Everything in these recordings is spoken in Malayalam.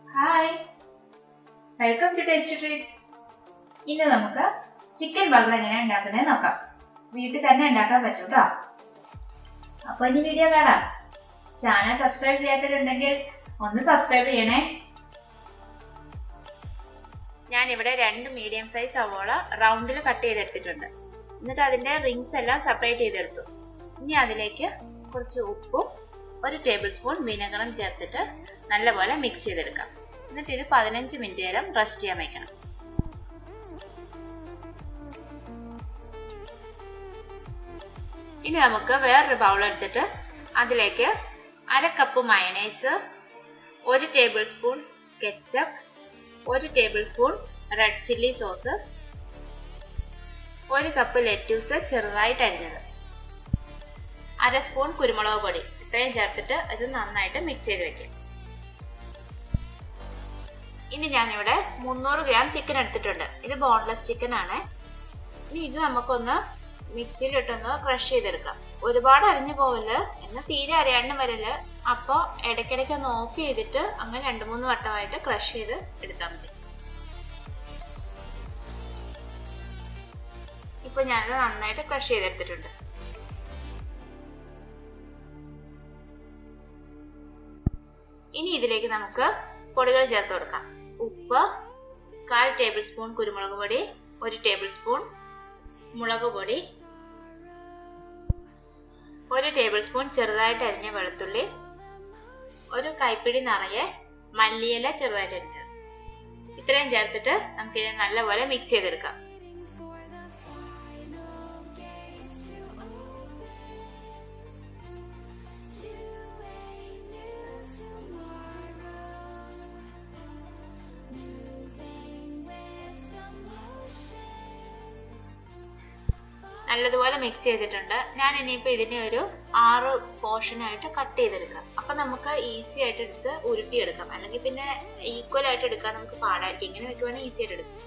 hi welcome to taste treat ഇന്ന് നമുക്ക് ചിക്കൻ ബർഗർ എങ്ങനെ ഉണ്ടാക്കുന്നത് നോക്കാം വീട്ടിൽ തന്നെ ഉണ്ടാക്കാൻ പറ്റും കേട്ടോ അപ്പൊ ഇനി വീഡിയോ കാണാം ചാനൽ സബ്സ്ക്രൈബ് ചെയ്യാത്തവരുണ്ടെങ്കിൽ ഒന്ന് സബ്സ്ക്രൈബ് ചെയ്യണേ ഞാനിവിടെ രണ്ട് മീഡിയം സൈസ് സവോള റൗണ്ടിൽ കട്ട് ചെയ്തെടുത്തിട്ടുണ്ട് എന്നിട്ട് അതിന്റെ റിങ്സ് എല്ലാം സെപ്പറേറ്റ് ചെയ്തെടുത്തു ഇനി അതിലേക്ക് കുറച്ച് ഉപ്പും ഒരു ടേബിൾ സ്പൂൺ വിനെഗറും ചേർത്തിട്ട് നല്ലപോലെ മിക്സ് ചെയ്തെടുക്കാം എന്നിട്ട് ഇത് പതിനഞ്ച് മിനിറ്റ് നേരം റെസ്റ്റ് ചെയ്യാൻ വെക്കണം ഇനി നമുക്ക് വേറൊരു ബൗൾ എടുത്തിട്ട് അതിലേക്ക് അര കപ്പ് മയണൈസ് ഒരു ടേബിൾ സ്പൂൺ കെച്ചപ്പ് ഒരു tablespoon red chilli sauce ഒരു കപ്പ് ലെറ്റ്യൂസ് ചെറുതായിട്ട് അരിഞ്ഞത് അര സ്പൂൺ കുരുമുളക് പൊടി ഇത്രയും ചേർത്തിട്ട് ഇത് നന്നായിട്ട് മിക്സ് ചെയ്ത് വെക്കും ഇനി ഞാനിവിടെ മുന്നൂറ് ഗ്രാം ചിക്കൻ എടുത്തിട്ടുണ്ട് ഇത് ബോൺലെസ് ചിക്കൻ ആണ് ഇനി ഇത് നമുക്കൊന്ന് മിക്സിയിൽ ഇട്ടൊന്ന് ക്രഷ് ചെയ്തെടുക്കാം ഒരുപാട് അരിഞ്ഞു പോവല് എന്നാൽ തീരെ അരയാണ്ട് വരല് അപ്പോൾ ഇടയ്ക്കിടയ്ക്ക് ഒന്ന് ഓഫ് ചെയ്തിട്ട് അങ്ങനെ രണ്ട് മൂന്ന് വട്ടമായിട്ട് ക്രഷ് ചെയ്ത് എടുത്താൽ മതി ഇപ്പൊ ഞാനത് നന്നായിട്ട് ക്രഷ് ചെയ്തെടുത്തിട്ടുണ്ട് ഇനി ഇതിലേക്ക് നമുക്ക് പൊടികൾ ചേർത്ത് കൊടുക്കാം ഉപ്പ് കാൽ ടേബിൾ സ്പൂൺ കുരുമുളക് പൊടി ഒരു ടേബിൾ സ്പൂൺ മുളക് പൊടി ഒരു ടേബിൾ സ്പൂൺ ചെറുതായിട്ട് അരിഞ്ഞ വെളുത്തുള്ളി ഒരു കൈപ്പിടി നിറയെ മല്ലിയില ചെറുതായിട്ട് അരിഞ്ഞത് ഇത്രയും ചേർത്തിട്ട് നമുക്കിത് നല്ലപോലെ മിക്സ് ചെയ്തെടുക്കാം നല്ലതുപോലെ മിക്സ് ചെയ്തിട്ടുണ്ട് ഞാൻ ഇനിയിപ്പോൾ ഇതിനെ ഒരു ആറ് പോർഷനായിട്ട് കട്ട് ചെയ്തെടുക്കാം അപ്പം നമുക്ക് ഈസി ആയിട്ട് എടുത്ത് ഉരുട്ടിയെടുക്കാം അല്ലെങ്കിൽ പിന്നെ ഈക്വൽ ആയിട്ട് എടുക്കാൻ നമുക്ക് പാടായിരിക്കും ഇങ്ങനെ വെക്കുവാണെങ്കിൽ ഈസി ആയിട്ട് എടുക്കാം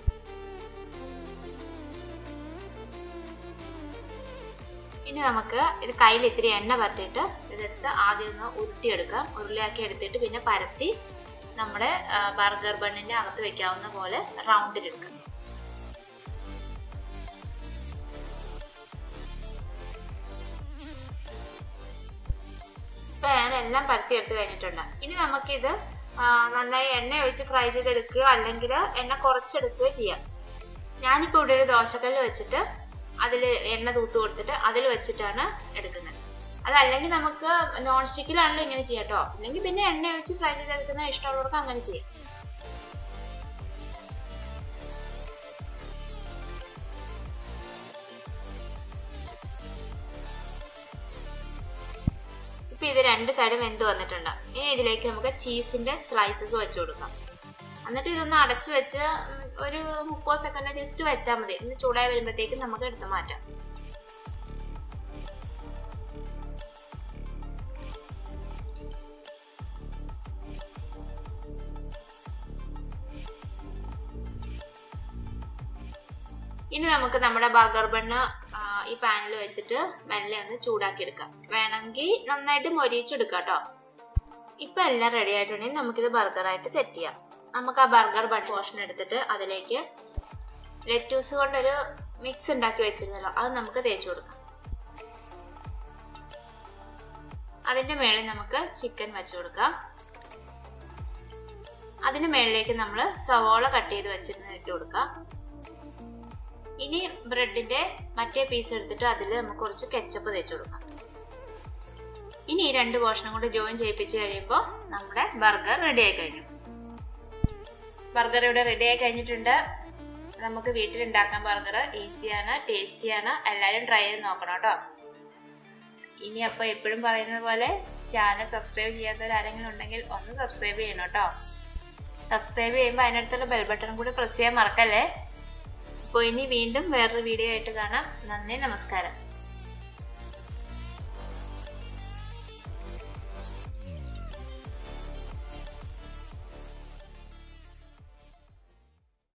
ഇനി നമുക്ക് ഇത് കയ്യിൽ ഇത്തിരി എണ്ണ പറ്റിയിട്ട് ഇതെടുത്ത് ആദ്യം ഒന്ന് ഉരുട്ടിയെടുക്കാം ഉരുളിയാക്കി എടുത്തിട്ട് പിന്നെ പരത്തി നമ്മുടെ ബർഗർ ബണ്ണിന്റെ അകത്ത് വെക്കാവുന്ന പോലെ റൗണ്ടിലെടുക്കാം ഇപ്പൊ ഞാൻ എല്ലാം പരത്തി എടുത്ത് കഴിഞ്ഞിട്ടുണ്ട് ഇനി നമുക്കിത് നന്നായി എണ്ണ ഒഴിച്ച് ഫ്രൈ ചെയ്തെടുക്കുകയോ അല്ലെങ്കിൽ എണ്ണ കുറച്ചെടുക്കുകയോ ചെയ്യാം ഞാനിപ്പോൾ ഇവിടെ ഒരു ദോശക്കല്ല് വെച്ചിട്ട് അതിൽ എണ്ണ തൂത്ത് കൊടുത്തിട്ട് അതിൽ വെച്ചിട്ടാണ് എടുക്കുന്നത് അതല്ലെങ്കിൽ നമുക്ക് നോൺ സ്റ്റിക്കിലാണല്ലോ ഇങ്ങനെ ചെയ്യാം കേട്ടോ അല്ലെങ്കിൽ പിന്നെ എണ്ണ ഒഴിച്ച് ഫ്രൈ ചെയ്തെടുക്കുന്ന ഇഷ്ടമുള്ളവർക്ക് അങ്ങനെ ചെയ്യാം ഇപ്പൊ ഇത് രണ്ട് സൈഡും വെന്ത് വന്നിട്ടുണ്ട് ഇനി ഇതിലേക്ക് നമുക്ക് ചീസിന്റെ സ്ലൈസസ് വെച്ച് കൊടുക്കാം എന്നിട്ട് ഇതൊന്ന് അടച്ചു വെച്ച് ഒരു മുപ്പത് സെക്കൻഡ് ജസ്റ്റ് വെച്ചാൽ മതി ഒന്ന് ചൂടായി വരുമ്പോഴത്തേക്കും നമുക്ക് എടുത്ത് മാറ്റാം ഇനി നമുക്ക് നമ്മുടെ ബർഗർ ബണ്ണ് ഈ പാനിൽ വെച്ചിട്ട് മെല്ലെ ഒന്ന് ചൂടാക്കി എടുക്കാം വേണമെങ്കിൽ നന്നായിട്ട് മൊരിച്ചെടുക്കാം കേട്ടോ ഇപ്പൊ എല്ലാം റെഡി ആയിട്ടുണ്ടെങ്കിൽ നമുക്കിത് ബർഗറായിട്ട് സെറ്റ് ചെയ്യാം നമുക്ക് ആ ബർഗർ ബൺ പോർഷൻ എടുത്തിട്ട് അതിലേക്ക് ലെറ്റൂസ് കൊണ്ടൊരു മിക്സ് ഉണ്ടാക്കി വെച്ചിരുന്നല്ലോ അത് നമുക്ക് തേച്ച് കൊടുക്കാം അതിന്റെ മേളിൽ നമുക്ക് ചിക്കൻ വെച്ചു കൊടുക്കാം അതിന് മേളിലേക്ക് നമ്മൾ സവോള കട്ട് ചെയ്ത് വെച്ചിരുന്ന് ഇട്ട് കൊടുക്കാം ഇനി ബ്രെഡിന്റെ മറ്റേ പീസ് എടുത്തിട്ട് അതിൽ നമുക്ക് കുറച്ച് കെച്ചപ്പ് തേച്ച് കൊടുക്കാം ഇനി ഈ രണ്ട് പോർഷനും കൂടെ ജോയിൻ ചെയ്യിപ്പിച്ച് കഴിയുമ്പോൾ നമ്മുടെ ബർഗർ റെഡി ആയി കഴിഞ്ഞു ബർഗർ ഇവിടെ റെഡി ആയി കഴിഞ്ഞിട്ടുണ്ട് നമുക്ക് വീട്ടിൽ ഉണ്ടാക്കാൻ ബർഗർ ഈസിയാണ് ടേസ്റ്റിയാണ് എല്ലാവരും ട്രൈ ചെയ്ത് നോക്കണം കേട്ടോ ഇനി അപ്പോൾ എപ്പോഴും പറയുന്നത് പോലെ ചാനൽ സബ്സ്ക്രൈബ് ചെയ്യാത്തവർ ആരെങ്കിലും ഉണ്ടെങ്കിൽ ഒന്ന് സബ്സ്ക്രൈബ് ചെയ്യണം കേട്ടോ സബ്സ്ക്രൈബ് ചെയ്യുമ്പോൾ അതിനടുത്തുള്ള ബെൽ ബട്ടൺ കൂടി പ്രസ് ചെയ്യാൻ മറക്കല്ലേ അപ്പോൾ ഇനി വീണ്ടും വേറൊരു വീഡിയോ ആയിട്ട് കാണാം നന്ദി നമസ്കാരം